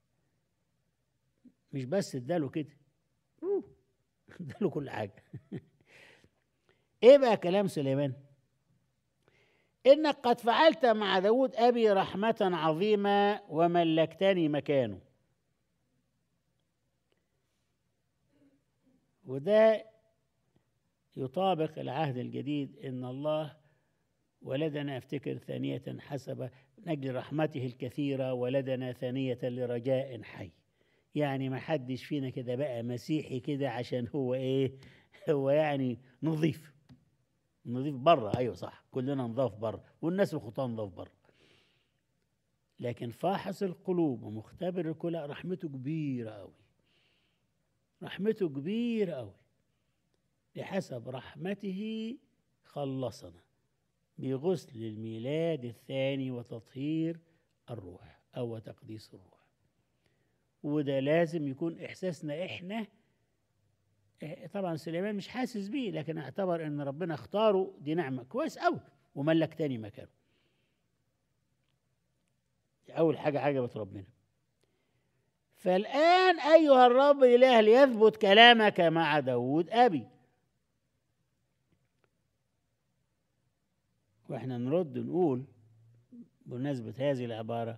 مش بس اداله كده اداله كل حاجه ايه بقى كلام سليمان انك قد فعلت مع داود ابي رحمه عظيمه وملكتني مكانه وده يطابق العهد الجديد ان الله ولدنا افتكر ثانيه حسب من اجل رحمته الكثيره ولدنا ثانيه لرجاء حي يعني ما حدش فينا كده بقى مسيحي كده عشان هو ايه هو يعني نظيف نظيف بره ايوه صح كلنا نضاف بره والناس الخطاه نضاف بره لكن فاحص القلوب ومختبر الكلى رحمته كبيره قوي رحمته كبيره قوي بحسب رحمته خلصنا بغسل الميلاد الثاني وتطهير الروح او تقديس الروح وده لازم يكون احساسنا احنا طبعا سليمان مش حاسس بيه لكن اعتبر ان ربنا اختاره دي نعمه كويس قوي وملك تاني مكانه دي اول حاجه عجبت ربنا فالان ايها الرب الاله ليثبت كلامك مع داود ابي واحنا نرد نقول بمناسبه هذه العباره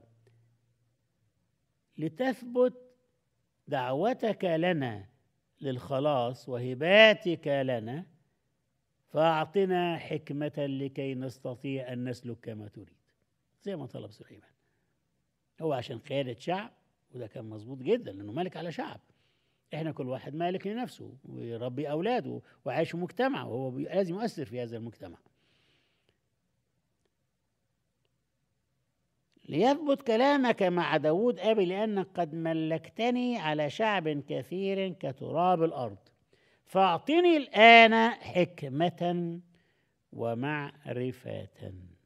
لتثبت دعوتك لنا للخلاص وهباتك لنا فأعطنا حكمة لكي نستطيع أن نسلك كما تريد زي ما طلب سليمان هو عشان قيادة شعب وده كان مظبوط جدا لأنه ملك على شعب احنا كل واحد مالك لنفسه ويربي أولاده وعايش في مجتمع وهو لازم يؤثر في هذا المجتمع ليثبت كلامك مع داود أبي لأنك قد ملكتني على شعب كثير كتراب الأرض فأعطني الآن حكمة ومعرفة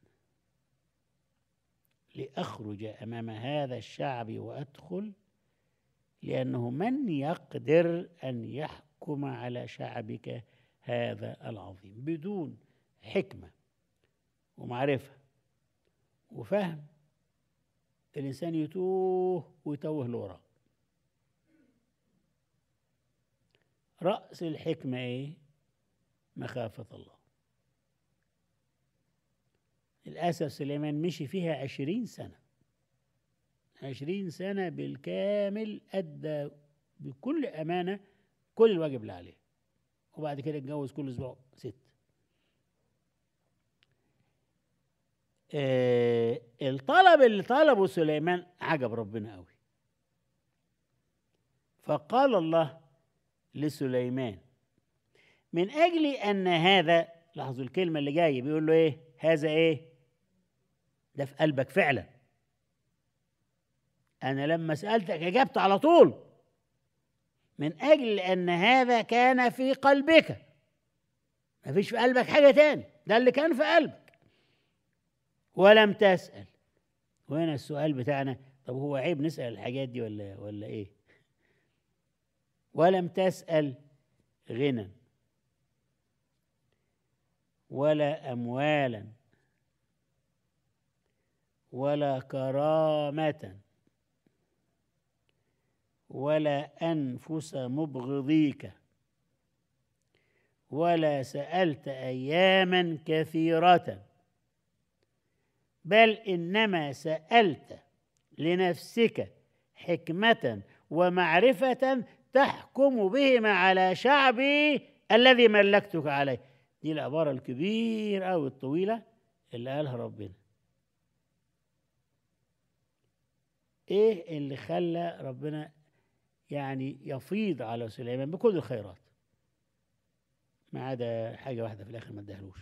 لأخرج أمام هذا الشعب وأدخل لأنه من يقدر أن يحكم على شعبك هذا العظيم بدون حكمة ومعرفة وفهم الإنسان يتوه ويتوه لورا رأس الحكمة إيه؟ مخافة الله للأسف سليمان مشي فيها عشرين سنة عشرين سنة بالكامل أدى بكل أمانة كل الواجب اللي عليه وبعد كده اتجوز كل أسبوع ست آه الطلب اللي طلبه سليمان عجب ربنا قوي فقال الله لسليمان من اجل ان هذا لاحظوا الكلمه اللي جايه بيقول له ايه هذا ايه ده في قلبك فعلا انا لما سالتك اجبت على طول من اجل ان هذا كان في قلبك ما فيش في قلبك حاجه تاني ده اللي كان في قلبك ولم تسأل وهنا السؤال بتاعنا طب هو عيب نسأل الحاجات دي ولا ولا ايه ولم تسأل غنى ولا أموالا ولا كرامة ولا أنفس مبغضيك ولا سألت أياما كثيرة بل إنما سألت لنفسك حكمة ومعرفة تحكم بهما على شعبي الذي ملكتك عليه دي العبارة الكبيرة أو الطويلة اللي قالها ربنا ايه اللي خلى ربنا يعني يفيض على سليمان بكل الخيرات ما عدا حاجة واحدة في الآخر ما ادهلوش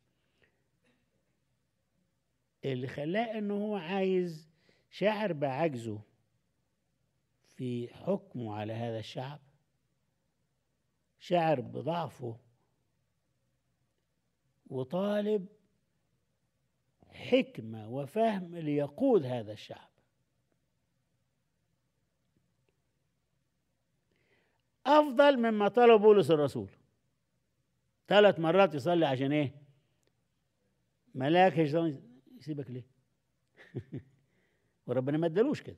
اللي خلاه انه هو عايز شاعر بعجزه في حكمه على هذا الشعب شاعر بضعفه وطالب حكمة وفهم ليقود هذا الشعب أفضل مما طلب بولس الرسول ثلاث مرات يصلي عشان إيه؟ ملاك الشيطان يسيبك ليه؟ وربنا ما ادالوش كده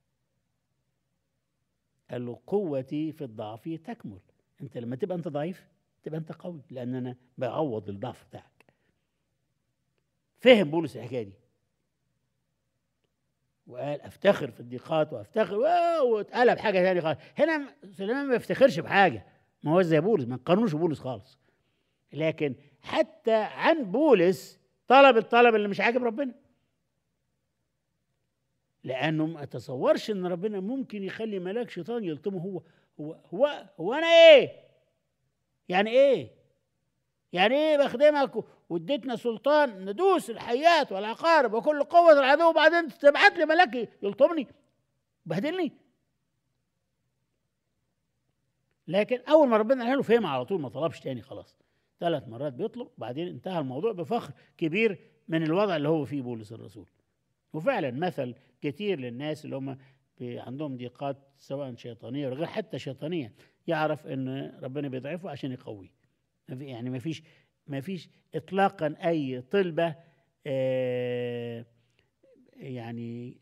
قال له قوتي في الضعف تكمل انت لما تبقى انت ضعيف تبقى انت قوي لان انا بعوض الضعف بتاعك فهم بولس الحكايه دي وقال افتخر في الضيقات وافتخر واتقلب حاجه ثانيه خالص هنا سليمان ما بيفتخرش بحاجه ما هو زي بولس ما نقارنوش بولس خالص لكن حتى عن بولس طلب الطلب اللي مش عاجب ربنا لانه ما تصورش ان ربنا ممكن يخلي ملاك شيطان يلطمه هو هو هو هو انا ايه يعني ايه يعني ايه بخدمك واديتنا سلطان ندوس الحيات والعقارب وكل قوة العدو وبعدين تبعت لي ملاك يلطمني بهدلني لكن اول ما ربنا قال له فهم على طول ما طلبش تاني خلاص ثلاث مرات بيطلب بعدين انتهى الموضوع بفخر كبير من الوضع اللي هو فيه بولس الرسول وفعلا مثل كتير للناس اللي هم عندهم ضيقات سواء شيطانيه ولا غير حتى شيطانيه يعرف ان ربنا بيضعفه عشان يقويه يعني ما فيش ما فيش اطلاقا اي طلبه آه يعني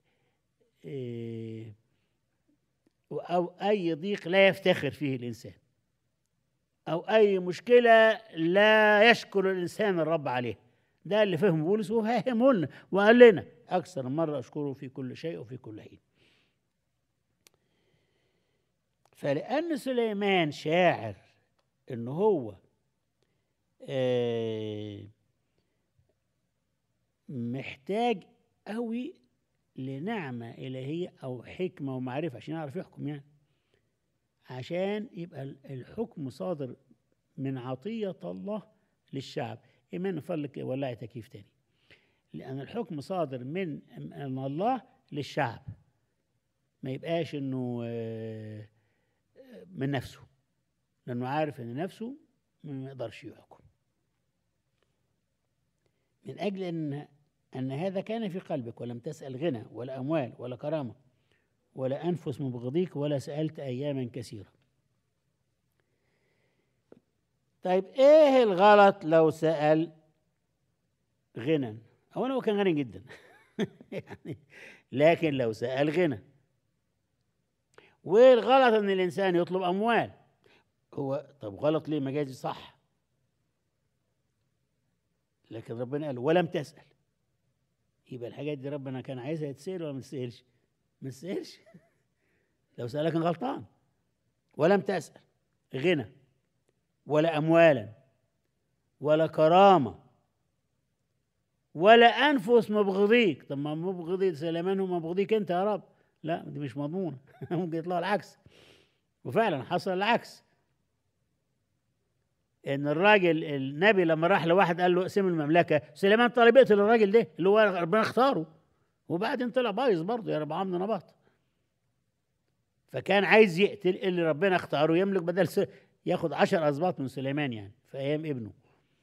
آه او اي ضيق لا يفتخر فيه الانسان او اي مشكله لا يشكر الانسان الرب عليه ده اللي فهم بولس وفهمه لنا وقال لنا اكثر من مره اشكره في كل شيء وفي كل حين فلان سليمان شاعر ان هو آه محتاج قوي لنعمه الهيه او حكمه ومعرفه عشان يعرف يحكم يعني عشان يبقى الحكم صادر من عطيه الله للشعب ايمان فضلك ولعي تكييف تاني لان الحكم صادر من من الله للشعب ما يبقاش انه من نفسه لانه عارف ان نفسه ما يقدرش يحكم من اجل ان ان هذا كان في قلبك ولم تسال غنى ولا اموال ولا كرامه ولا انفس مبغضيك ولا سالت اياما كثيره طيب ايه الغلط لو سال غنى اولا هو كان غني جدا يعني لكن لو سال غنى والغلط ان الانسان يطلب اموال هو طب غلط ليه ما جايز صح لكن ربنا قال ولم تسال يبقى الحاجات دي ربنا كان عايزها يتسال ولا ما تسالش ما تسالش لو سالك كان غلطان ولم تسال غنى ولا اموالا ولا كرامه ولا انفس مبغضيك طب ما مبغضي سليمان هو مبغضيك انت يا رب لا دي مش مضمونه ممكن يطلع العكس وفعلا حصل العكس ان الراجل النبي لما راح لواحد قال له اقسم المملكه سليمان طالب يقتل الراجل ده اللي هو ربنا اختاره وبعدين طلع بايظ برضه يا رب عمرو نباط فكان عايز يقتل اللي ربنا اختاره يملك بدل س... ياخد عشر اسباط من سليمان يعني في ايام ابنه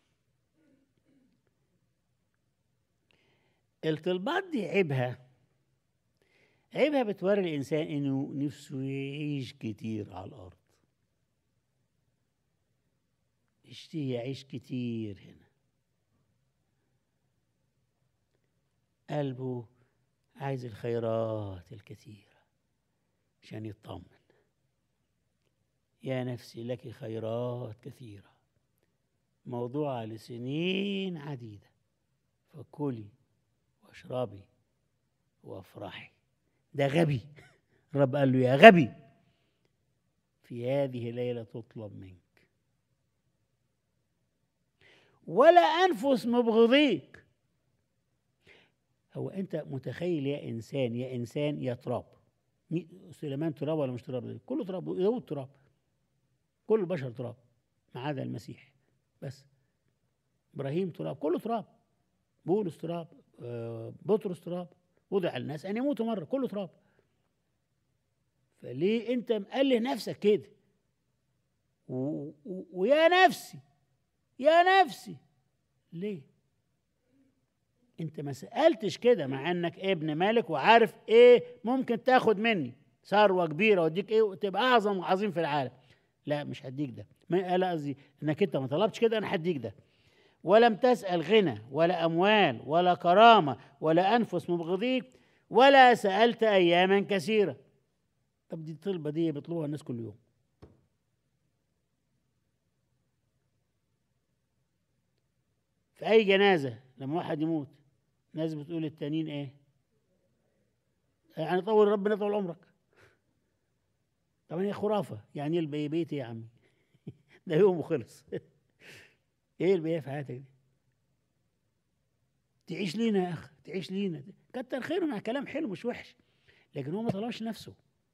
الطلبات دي عيبها عيبها بتوري الانسان انه نفسه يعيش كتير على الارض يشتهي يعيش كتير هنا قلبه عايز الخيرات الكثيرة عشان يطمن يا نفسي لك خيرات كثيرة موضوعة لسنين عديدة فكلي واشربي وافرحي ده غبي الرب قال له يا غبي في هذه الليلة تطلب منك ولا أنفس مبغضيك هو أنت متخيل يا إنسان يا إنسان يا تراب مي- سليمان تراب ولا مش تراب كله تراب داود تراب كل البشر تراب ما عدا المسيح بس ابراهيم تراب كله تراب بولس تراب آه، بطرس تراب وضع الناس ان يموتوا مره كله تراب فليه انت مقله نفسك كده و- و- ويا نفسي يا نفسي ليه انت ما سالتش كده مع انك ابن ملك وعارف ايه ممكن تاخد مني ثروه كبيره واديك ايه وتبقى اعظم عظيم في العالم لا مش هديك ده ما لا قصدي انك انت ما طلبتش كده انا هديك ده ولم تسال غنى ولا اموال ولا كرامه ولا انفس مبغضيك ولا سالت اياما كثيره طب دي الطلبه دي بيطلبوها الناس كل يوم في اي جنازه لما واحد يموت ناس بتقول التانيين ايه يعني طول ربنا طول عمرك طبعا هي خرافه يعني ايه البي- بيت إيه يا عمي ده يوم وخلص ايه البيت في حياتك دي تعيش لينا يا اخي تعيش لينا كتر خيره مع كلام حلو مش وحش لكن هو ما طلبش نفسه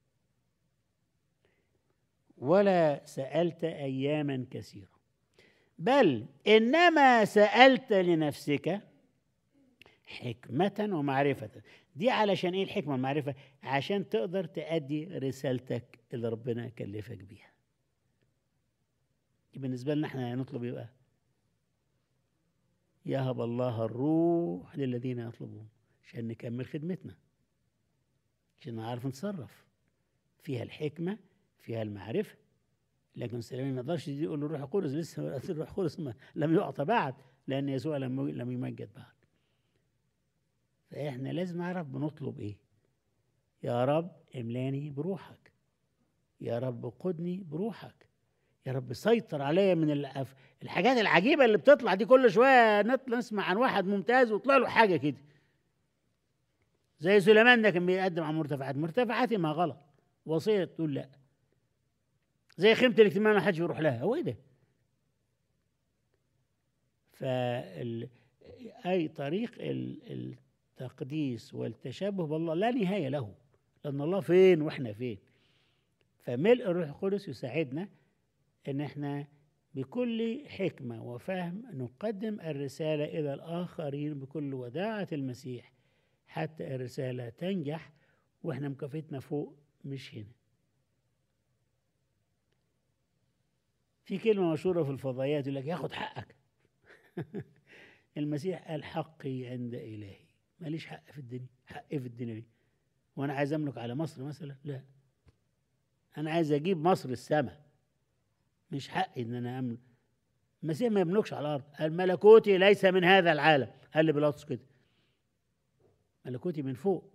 ولا سألت أياما كثيرة بل إنما سألت لنفسك حكمة ومعرفة دي علشان إيه الحكمة والمعرفة عشان تقدر تأدي رسالتك اللي ربنا كلفك بيها دي بالنسبة لنا احنا نطلب ايه بقى يهب الله الروح للذين يطلبون عشان نكمل خدمتنا عشان نعرف نتصرف فيها الحكمة فيها المعرفة لكن سليمان ما يقدرش يجي يقول له الروح القدس لسه الروح القدس ما- لم يعطى بعد لأن يسوع لم لم يمجد بعد فإحنا لازم نعرف بنطلب إيه يا رب املاني بروحك يا رب قدني بروحك يا رب سيطر عليا من الأف- الحاجات العجيبة اللي بتطلع دي كل شوية نطلع نسمع عن واحد ممتاز ويطلع له حاجة كده زي سليمان ده كان بيقدم على مرتفعات مرتفعاتي ما غلط وصية تقول لا زي خيمة الاجتماع ما حدش يروح لها هو ايه ده فال أي طريق ال- التقديس والتشبه بالله لا نهاية له لأن الله فين وإحنا فين فملء الروح القدس يساعدنا إن إحنا بكل حكمة وفهم نقدم الرسالة إلى الآخرين بكل وداعة المسيح حتى الرسالة تنجح وإحنا مكافتنا فوق مش هنا في كلمة مشهورة في الفضائيات يقول لك ياخد حقك المسيح قال حقي عند إلهي ماليش حق في الدنيا حق إيه في الدنيا دي وأنا عايز أملك على مصر مثلا لا أنا عايز أجيب مصر السماء مش حقي إن أنا أملك المسيح ما يملكش على الأرض الملكوتي ليس من هذا العالم قال بيلاطس كده ملكوتي من فوق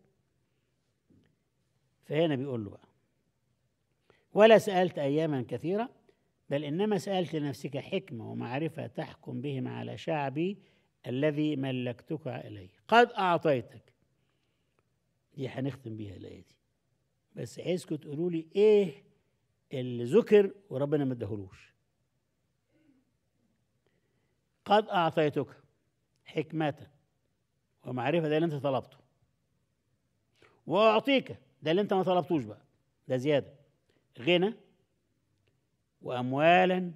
فهنا بيقول له بقى ولا سألت أياما كثيرة بل إنما سألت لنفسك حكمة ومعرفة تحكم بهم على شعبي الذي ملكتك إليه قد أعطيتك دي هنختم بيها الآية دي بس عايزكم تقولوا لي إيه اللي ذكر وربنا ما اداهولوش قد أعطيتك حكمة ومعرفة ده اللي أنت طلبته وأعطيك ده اللي أنت ما طلبتوش بقى ده زيادة غنى واموالا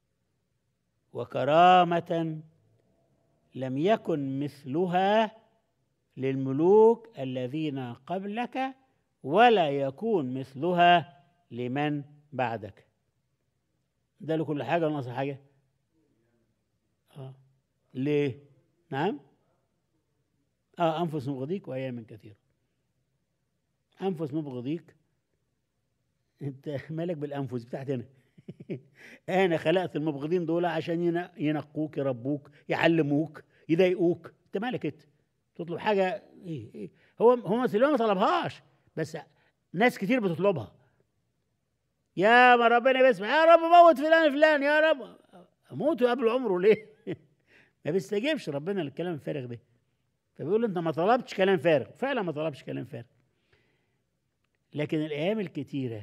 وكرامه لم يكن مثلها للملوك الذين قبلك ولا يكون مثلها لمن بعدك ده له كل حاجه ناقص حاجه اه ليه نعم اه انفس مبغضيك وايام كثيره انفس مبغضيك انت مالك بالانفس بتاعتنا انا خلقت المبغضين دول عشان ين- ينقوك يربوك يعلموك يضايقوك انت مالك انت تطلب حاجه ايه ايه هو هو سليمان ما طلبهاش بس ناس كتير بتطلبها يا ما ربنا بيسمع يا رب موت فلان فلان يا رب موته قبل عمره ليه ما بيستجيبش ربنا للكلام الفارغ ده فبيقول له انت ما طلبتش كلام فارغ فعلا ما طلبش كلام فارغ لكن الايام الكتيره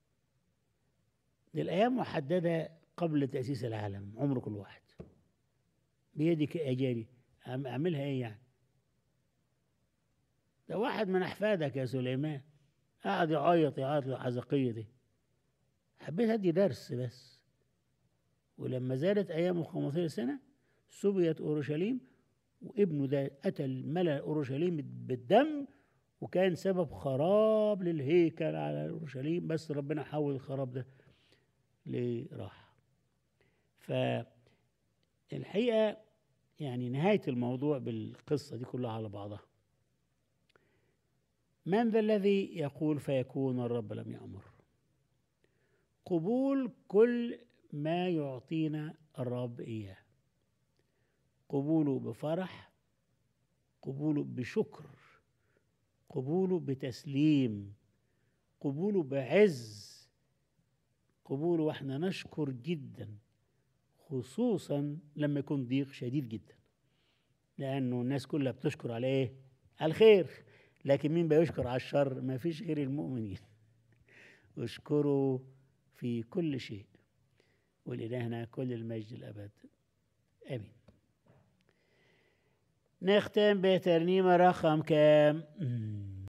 دي الايام محدده قبل تاسيس العالم عمر كل واحد بيدك اجالي أعم- اعملها ايه يعني ده واحد من احفادك يا سليمان قعد يعيط يعيط الحزقيه دي حبيت ادي درس بس ولما زادت ايامه 15 سنه سبيت اورشليم وابنه ده قتل ملا اورشليم بالدم وكان سبب خراب للهيكل على اورشليم بس ربنا حول الخراب ده لراحه فالحقيقه يعني نهايه الموضوع بالقصه دي كلها على بعضها من ذا الذي يقول فيكون الرب لم يأمر قبول كل ما يعطينا الرب إياه قبوله بفرح قبوله بشكر قبوله بتسليم قبوله بعز قبوله واحنا نشكر جدا خصوصا لما يكون ضيق شديد جدا لانه الناس كلها بتشكر على ايه على الخير لكن مين بيشكر على الشر ما فيش غير المؤمنين اشكروا في كل شيء ولإلهنا كل المجد الأبد آمين نختم بترنيمة رقم كام